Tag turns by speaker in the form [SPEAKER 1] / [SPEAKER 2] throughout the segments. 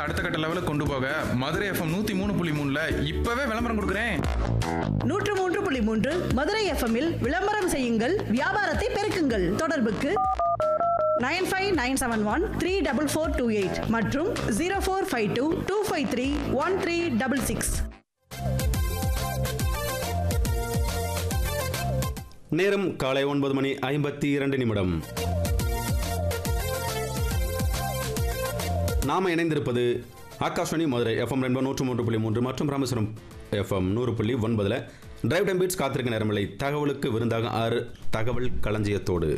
[SPEAKER 1] அடுத்த கட்ட லெவலுக்கு கொண்டு போக மதுரை எஃப்எம் நூத்தி மூணு புள்ளி மூணுல இப்பவே விளம்பரம் கொடுக்குறேன்
[SPEAKER 2] நூற்று மூன்று புள்ளி மூன்று மதுரை எஃப்எம்மில் விளம்பரம் செய்யுங்கள் வியாபாரத்தை பெருக்குங்கள் தொடர்புக்கு nine five nine seven one three double four two eight மற்றும் zero four five two two five three one three double six
[SPEAKER 3] நேரம் காலை ஒன்பது மணி ஐம்பத்தி இரண்டு நிமிடம் நாம இணைந்திருப்பது ஆகாஷ்வாணி மதுரை எஃப்எம் ரெண்டு நூற்று மூன்று புள்ளி மூன்று மற்றும் ராமேஸ்வரம் எஃப்எம் நூறு புள்ளி ஒன்பதுல டிரைவ் டைம் பீட்ஸ் காத்திருக்க நேரமில்லை தகவலுக்கு விருந்தாக ஆறு தகவல் களஞ்சியத்தோடு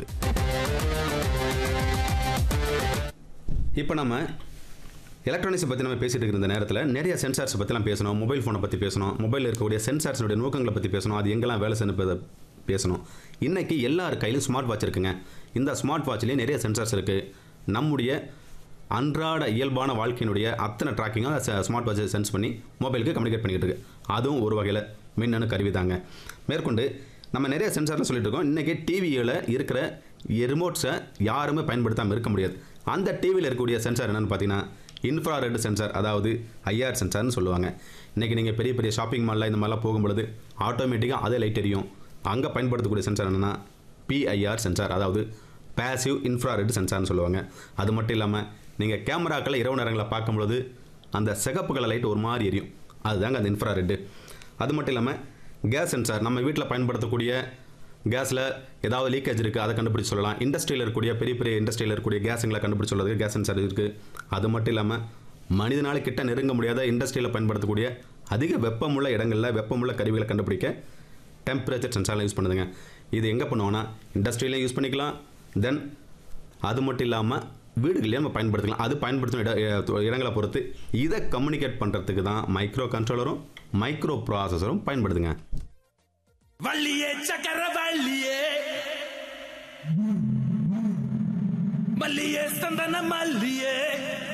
[SPEAKER 3] இப்போ நம்ம எலக்ட்ரானிக்ஸை பற்றி நம்ம பேசிட்டு இருக்கிற இந்த நேரத்தில் நிறைய சென்சார்ஸ் பற்றிலாம் பேசணும் மொபைல் ஃபோனை பற்றி பேசணும் மொபைலில் இருக்கக்கூடிய சென்சார்ஸினுடைய நோக்கங்களை பற்றி பேசணும் அது எங்கெல்லாம் வேலை செய்யணும் பேசணும் இன்னைக்கு எல்லார் கையிலும் ஸ்மார்ட் வாட்ச் இருக்குங்க இந்த ஸ்மார்ட் வாட்ச்லேயே நிறைய சென்சார்ஸ் இருக்குது நம்முடைய அன்றாட இயல்பான வாழ்க்கையினுடைய அத்தனை ட்ராக்கிங்காக ஸ்மார்ட் வாட்சை சென்ஸ் பண்ணி மொபைலுக்கு கம்யூனிகேட் பண்ணிக்கிட்டு இருக்கு அதுவும் ஒரு வகையில் மின்னணு கருவி தாங்க மேற்கொண்டு நம்ம நிறைய சென்சாரில் சொல்லிட்டு இருக்கோம் இன்றைக்கி டிவியில் இருக்கிற ரிமோட்ஸை யாருமே பயன்படுத்தாமல் இருக்க முடியாது அந்த டிவியில் இருக்கக்கூடிய சென்சார் என்னென்னு பார்த்தீங்கன்னா இன்ஃப்ராரெட் சென்சார் அதாவது ஐஆர் சென்சார்னு சொல்லுவாங்க இன்றைக்கி நீங்கள் பெரிய பெரிய ஷாப்பிங் மாலில் இந்த மாதிரிலாம் போகும்பொழுது ஆட்டோமேட்டிக்காக அதே லைட் எரியும் அங்கே பயன்படுத்தக்கூடிய சென்சார் என்னென்னா பிஐஆர் சென்சார் அதாவது பேசிவ் இன்ஃப்ராரெட் சென்சார்னு சொல்லுவாங்க அது மட்டும் இல்லாமல் நீங்கள் கேமராக்களை இரவு நேரங்களில் பார்க்கும்பொழுது அந்த சிகப்பு கலர் லைட் ஒரு மாதிரி எரியும் அதுதாங்க அந்த இன்ஃப்ராரெட்டு அது மட்டும் இல்லாமல் கேஸ் சென்சார் நம்ம வீட்டில் பயன்படுத்தக்கூடிய கேஸில் ஏதாவது லீக்கேஜ் இருக்குது அதை கண்டுபிடிச்சு சொல்லலாம் இண்டஸ்ட்ரியில் இருக்கக்கூடிய பெரிய பெரிய இண்டஸ்ட்ரியில் இருக்கக்கூடிய கேஸுங்களை கண்டுபிடிச்சு சொல்றதுக்கு கேஸ் சென்சார் இருக்குது அது மட்டும் இல்லாமல் மனிதனால் கிட்ட நெருங்க முடியாத இண்டஸ்ட்ரியில் பயன்படுத்தக்கூடிய அதிக வெப்பமுள்ள இடங்களில் வெப்பமுள்ள கருவிகளை கண்டுபிடிக்க டெம்பரேச்சர் சென்சார்லாம் யூஸ் பண்ணுதுங்க இது எங்கே பண்ணுவோன்னா இண்டஸ்ட்ரியிலையும் யூஸ் பண்ணிக்கலாம் தென் அது மட்டும் இல்லாமல் வீடுகள்லேயும் நம்ம பயன்படுத்திக்கலாம் அது பயன்படுத்தும் இட இட- இடங்களை பொறுத்து இதை கம்யூனிகேட் பண்ணுறதுக்கு தான் மைக்ரோ கண்ட்ரோலரும் மைக்ரோ ப்ராசஸரும் பயன்படுதுங்க
[SPEAKER 4] வள்ளியே சக்கர வள்ளியே மல்லியே சந்தன மல்லியே